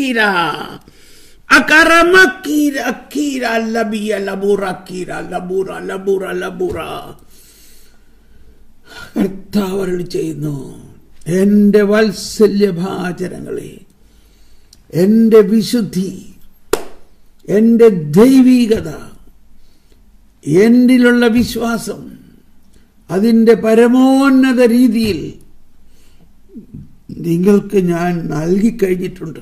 അക്കീര അകറമക്കീര അക്കീര ലബിയ ലബൂറ അക്കീര ലബൂറ ലബൂറ ലബൂറ കർത്താവ് അരുളി ചെയ്യുന്നു എന്റെ വാത്സല്യഭാചരങ്ങളെ എന്റെ വിശുദ്ധി എന്റെ ദൈവീകത എന്നിലുള്ള വിശ്വാസം അതിന്റെ പരമോന്നത രീതിയിൽ നിങ്ങൾക്ക് ഞാൻ നൽകിക്കഴിഞ്ഞിട്ടുണ്ട്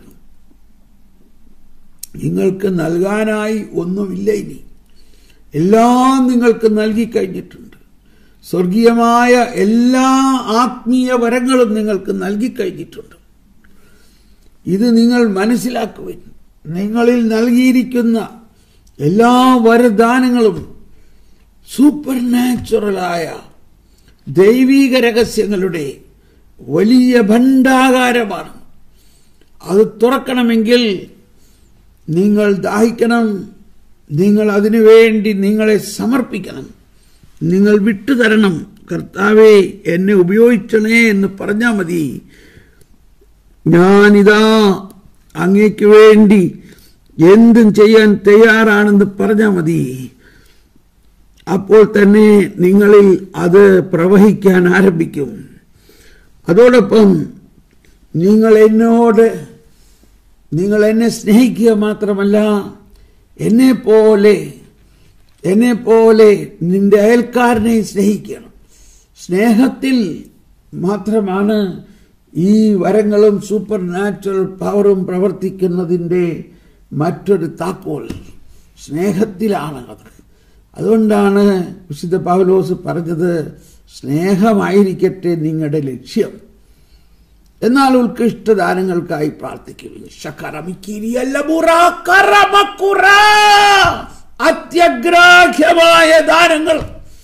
നിങ്ങൾക്ക് നൽകാനായി ഒന്നുമില്ല ഇനി എല്ലാം നിങ്ങൾക്ക് നൽകിക്കഴിഞ്ഞിട്ടുണ്ട് സ്വർഗീയമായ എല്ലാ ആത്മീയ വരങ്ങളും നിങ്ങൾക്ക് നൽകിക്കഴിഞ്ഞിട്ടുണ്ട് ഇത് നിങ്ങൾ മനസ്സിലാക്കുവിൻ നിങ്ങളിൽ നൽകിയിരിക്കുന്ന എല്ലാ വരദാനങ്ങളും സൂപ്പർ നാച്ചുറലായ ദൈവീക രഹസ്യങ്ങളുടെ വലിയ ഭണ്ഡാകാരമാണ് അത് തുറക്കണമെങ്കിൽ നിങ്ങൾ ദാഹിക്കണം നിങ്ങൾ അതിനുവേണ്ടി നിങ്ങളെ സമർപ്പിക്കണം നിങ്ങൾ വിട്ടുതരണം കർത്താവെ എന്നെ ഉപയോഗിക്കണേ എന്ന് പറഞ്ഞാൽ മതി ഞാനിതാ അങ്ങേക്ക് വേണ്ടി എന്തും ചെയ്യാൻ തയ്യാറാണെന്ന് പറഞ്ഞാൽ മതി അപ്പോൾ തന്നെ നിങ്ങളിൽ അത് പ്രവഹിക്കാൻ ആരംഭിക്കും അതോടൊപ്പം നിങ്ങൾ എന്നോട് നിങ്ങൾ എന്നെ സ്നേഹിക്കുക മാത്രമല്ല എന്നെ പോലെ എന്നെ പോലെ നിന്റെ അയൽക്കാരനെ സ്നേഹിക്കണം സ്നേഹത്തിൽ മാത്രമാണ് ഈ വരങ്ങളും സൂപ്പർ നാച്ചുറൽ പവറും പ്രവർത്തിക്കുന്നതിൻ്റെ മറ്റൊരു താക്കോൽ സ്നേഹത്തിലാണ് അത് അതുകൊണ്ടാണ് വിശുദ്ധ പൗലോസ് പറഞ്ഞത് സ്നേഹമായിരിക്കട്ടെ നിങ്ങളുടെ ലക്ഷ്യം എന്നാൽ ഉത്കൃഷ്ടദാനങ്ങൾക്കായി പ്രാർത്ഥിക്കുക അത്യഗ്രാഹ്യമായ ദാനങ്ങൾ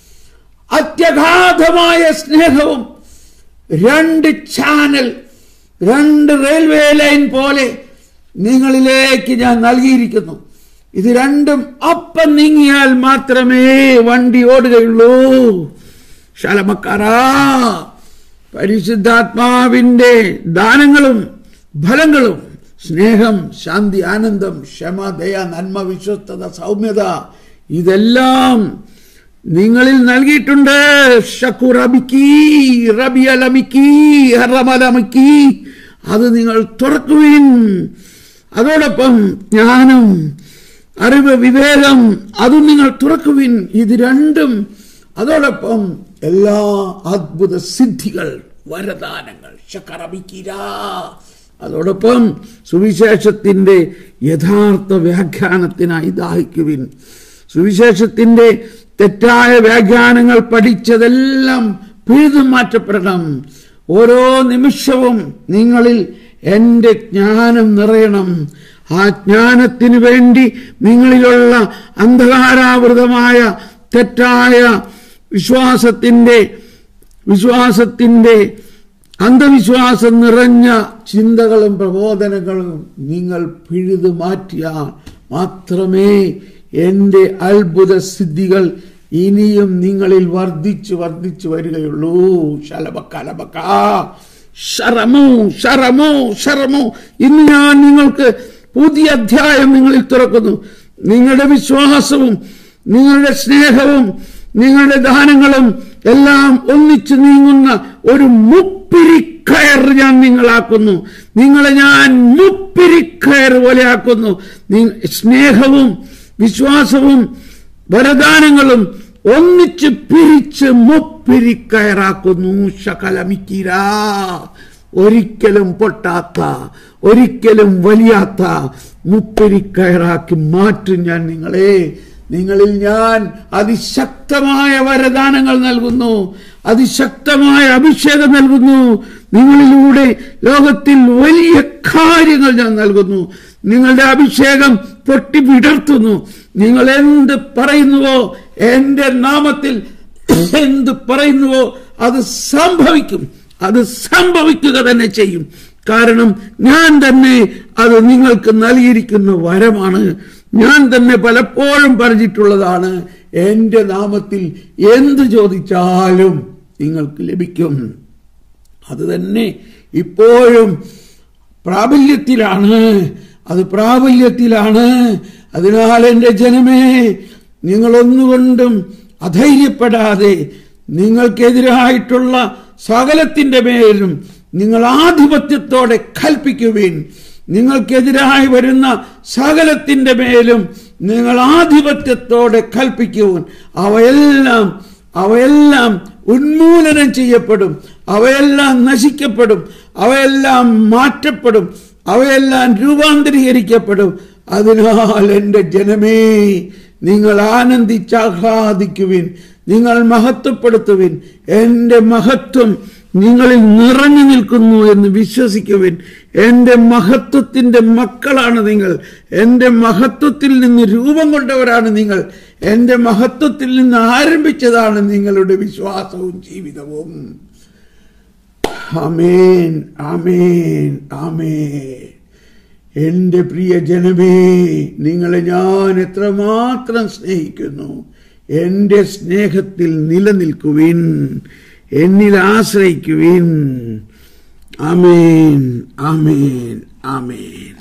അത്യഗാധമായ സ്നേഹവും രണ്ട് ചാനൽ രണ്ട് റെയിൽവേ ലൈൻ പോലെ നിങ്ങളിലേക്ക് ഞാൻ നൽകിയിരിക്കുന്നു ഇത് രണ്ടും അപ്പം നീങ്ങിയാൽ മാത്രമേ വണ്ടി ഓടുകയുള്ളൂ ശലമക്കാരാ പരിശുദ്ധാത്മാവിന്റെ ദാനങ്ങളും ഫലങ്ങളും സ്നേഹം ശാന്തി ആനന്ദം ക്ഷമ ദയ നന്മ വിശ്വസ്തത സൗമ്യത ഇതെല്ലാം നിങ്ങളിൽ നൽകിയിട്ടുണ്ട് ഷക്കുറബിക്കി റബിയലമിക്കി റമലമിക്കി അത് നിങ്ങൾ തുറക്കുവിൻ അതോടൊപ്പം ജ്ഞാനം അറിവ് വിവേകം അതും നിങ്ങൾ തുറക്കുവിൻ ഇത് രണ്ടും അതോടൊപ്പം എല്ലാ അത്ഭുത സിദ്ധികൾ വരദാനങ്ങൾ ശക്കറബിക്കിര അതോടൊപ്പം സുവിശേഷത്തിന്റെ യഥാർത്ഥ വ്യാഖ്യാനത്തിനായി ദാഹിക്കുവിൻ സുവിശേഷത്തിന്റെ തെറ്റായ വ്യാഖ്യാനങ്ങൾ പഠിച്ചതെല്ലാം പിഴുതു മാറ്റപ്പെടണം ഓരോ നിമിഷവും നിങ്ങളിൽ എന്റെ ജ്ഞാനം നിറയണം ആ ജ്ഞാനത്തിന് വേണ്ടി നിങ്ങളിലുള്ള അന്ധകാരാവൃതമായ തെറ്റായ വിശ്വാസത്തിന്റെ വിശ്വാസത്തിന്റെ അന്ധവിശ്വാസം നിറഞ്ഞ ചിന്തകളും പ്രബോധനങ്ങളും നിങ്ങൾ പിഴുതു മാറ്റിയാൽ മാത്രമേ എന്റെ അത്ഭുത സിദ്ധികൾ ഇനിയും നിങ്ങളിൽ വർദ്ധിച്ചു വർദ്ധിച്ചു വരികയുള്ളൂ ശലബക്കലബക്ക ശരമോ ശരമോ ശരമോ ഇന്ന് ഞാൻ നിങ്ങൾക്ക് പുതിയ അധ്യായം നിങ്ങളിൽ തുറക്കുന്നു നിങ്ങളുടെ വിശ്വാസവും നിങ്ങളുടെ സ്നേഹവും നിങ്ങളുടെ ദാനങ്ങളും എല്ലാം ഒന്നിച്ചു നീങ്ങുന്ന ഒരു മുപ്പിരിക്കയർ ഞാൻ നിങ്ങളാക്കുന്നു നിങ്ങളെ ഞാൻ മുപ്പിരിക്കയർ പോലെ ആക്കുന്നു സ്നേഹവും വിശ്വാസവും വരദാനങ്ങളും ഒന്നിച്ച് പിരിച്ച് മുപ്പിരിക്കയറാക്കുന്നു ശകലമിക്കിര ഒരിക്കലും പൊട്ടാത്ത ഒരിക്കലും വലിയാത്ത മുപ്പിരിക്കയറാക്കി മാറ്റും ഞാൻ നിങ്ങളെ നിങ്ങളിൽ ഞാൻ അതിശക്തമായ വരദാനങ്ങൾ നൽകുന്നു അതിശക്തമായ അഭിഷേകം നൽകുന്നു നിങ്ങളിലൂടെ ലോകത്തിൽ വലിയ കാര്യങ്ങൾ ഞാൻ നൽകുന്നു നിങ്ങളുടെ അഭിഷേകം പൊട്ടി വിടർത്തുന്നു നിങ്ങൾ എന്ത് പറയുന്നുവോ എന്റെ നാമത്തിൽ എന്ത് പറയുന്നുവോ അത് സംഭവിക്കും അത് സംഭവിക്കുക തന്നെ ചെയ്യും കാരണം ഞാൻ തന്നെ അത് നിങ്ങൾക്ക് നൽകിയിരിക്കുന്ന വരമാണ് ഞാൻ തന്നെ പലപ്പോഴും പറഞ്ഞിട്ടുള്ളതാണ് എന്റെ നാമത്തിൽ എന്ത് ചോദിച്ചാലും നിങ്ങൾക്ക് ലഭിക്കും അത് തന്നെ ഇപ്പോഴും പ്രാബല്യത്തിലാണ് അത് പ്രാബല്യത്തിലാണ് അതിനാൽ എൻ്റെ ജനമേ നിങ്ങളൊന്നുകൊണ്ടും അധൈര്യപ്പെടാതെ നിങ്ങൾക്കെതിരായിട്ടുള്ള സകലത്തിന്റെ മേലും നിങ്ങൾ ആധിപത്യത്തോടെ കൽപ്പിക്കുവിൻ നിങ്ങൾക്കെതിരായി വരുന്ന സകലത്തിന്റെ മേലും നിങ്ങൾ ആധിപത്യത്തോടെ കൽപ്പിക്കുവിൻ അവയെല്ലാം അവയെല്ലാം ഉന്മൂലനം ചെയ്യപ്പെടും അവയെല്ലാം നശിക്കപ്പെടും അവയെല്ലാം മാറ്റപ്പെടും അവയെല്ലാം രൂപാന്തരീകരിക്കപ്പെടും അതിനാൽ എൻ്റെ ജനമേ നിങ്ങൾ ആനന്ദിച്ചാഹ്ലാദിക്കുവിൻ നിങ്ങൾ മഹത്വപ്പെടുത്തുവിൻ എൻ്റെ മഹത്വം നിങ്ങളിൽ നിറഞ്ഞു നിൽക്കുന്നു എന്ന് വിശ്വസിക്കുവിൻ എൻ്റെ മഹത്വത്തിൻ്റെ മക്കളാണ് നിങ്ങൾ എൻ്റെ മഹത്വത്തിൽ നിന്ന് രൂപം കൊണ്ടവരാണ് നിങ്ങൾ എൻ്റെ മഹത്വത്തിൽ നിന്ന് ആരംഭിച്ചതാണ് നിങ്ങളുടെ വിശ്വാസവും ജീവിതവും ആമേൻ ആമേൻ ആമേൻ എൻ്റെ പ്രിയ ജനമേ നിങ്ങളെ ഞാൻ എത്രമാത്രം സ്നേഹിക്കുന്നു എൻ്റെ സ്നേഹത്തിൽ നിലനിൽക്കുവിൻ എന്നിൽ ആശ്രയിക്കുവിൻ ആമേൻ ആമേൻ ആമേൻ